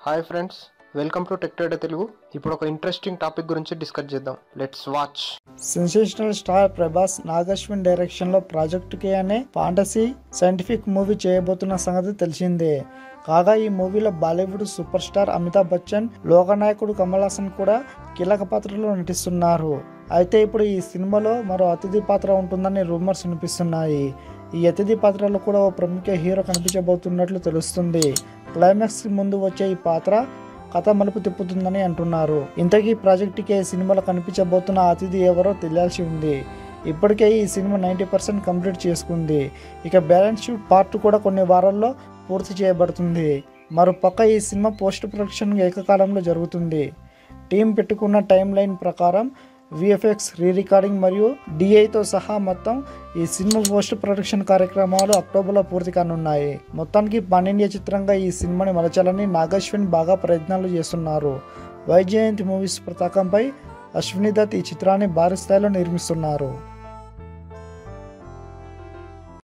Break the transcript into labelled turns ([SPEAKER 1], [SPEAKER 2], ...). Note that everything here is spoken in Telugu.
[SPEAKER 1] hi friends welcome to tech trader Telugu ఇప్పుడు ఒక ఇంట్రెస్టింగ్ టాపిక్ గురించి డిస్కస్ చేద్దాం let's watch
[SPEAKER 2] sensational star Prabhas Nagashwin డైరెక్షన్లో ప్రాజెక్ట్ కే అనే ఫాంటసీ సైంటిఫిక్ మూవీ చేయబోతున్న సంగతి తెలిసిందే కాగా ఈ మూవీలో Bollywood super star Amitabh Bachchan లోకనాయకుడు కమల్ హాసన్ కూడా కీలక పాత్రలో నటిస్తున్నారు అయితే ఇప్పుడు ఈ సినిమాలో మరో అతిథి పాత్ర ఉంటుందని రూమర్స్ వినిపిస్తున్నాయి ఈ అతిథి పాత్రలో కూడా ఓ ప్రముఖ హీరో కనిపించబోతున్నట్లు తెలుస్తుంది క్లైమాక్స్ ముందు వచ్చే ఈ పాత్ర కథ మలుపు తిప్పుతుందని అంటున్నారు ఇంతకీ ప్రాజెక్టుకి ఈ సినిమాలో కనిపించబోతున్న అతిథి ఎవరో తెలియాల్సి ఉంది ఇప్పటికే ఈ సినిమా నైంటీ పర్సెంట్ కంప్లీట్ చేసుకుంది ఇక బ్యాలెన్స్ షీట్ పార్ట్ కూడా కొన్ని వారాల్లో పూర్తి చేయబడుతుంది మరోపక్క ఈ సినిమా పోస్ట్ ప్రొడక్షన్ ఏకకాలంలో జరుగుతుంది టీం పెట్టుకున్న టైం లైన్ ప్రకారం విఎఫ్ఎక్స్ రీ రికార్డింగ్ మరియు డిఐతో సహా మొత్తం ఈ సినిమా పోస్ట్ ప్రొడక్షన్ కార్యక్రమాలు అక్టోబర్లో పూర్తి కానున్నాయి మొత్తానికి పాన్ ఇండియా చిత్రంగా ఈ సినిమాని మలచాలని నాగశ్విన్ బాగా ప్రయత్నాలు చేస్తున్నారు వైజయంతి మూవీస్ పతాకంపై అశ్విని దత్ ఈ చిత్రాన్ని భారీ స్థాయిలో నిర్మిస్తున్నారు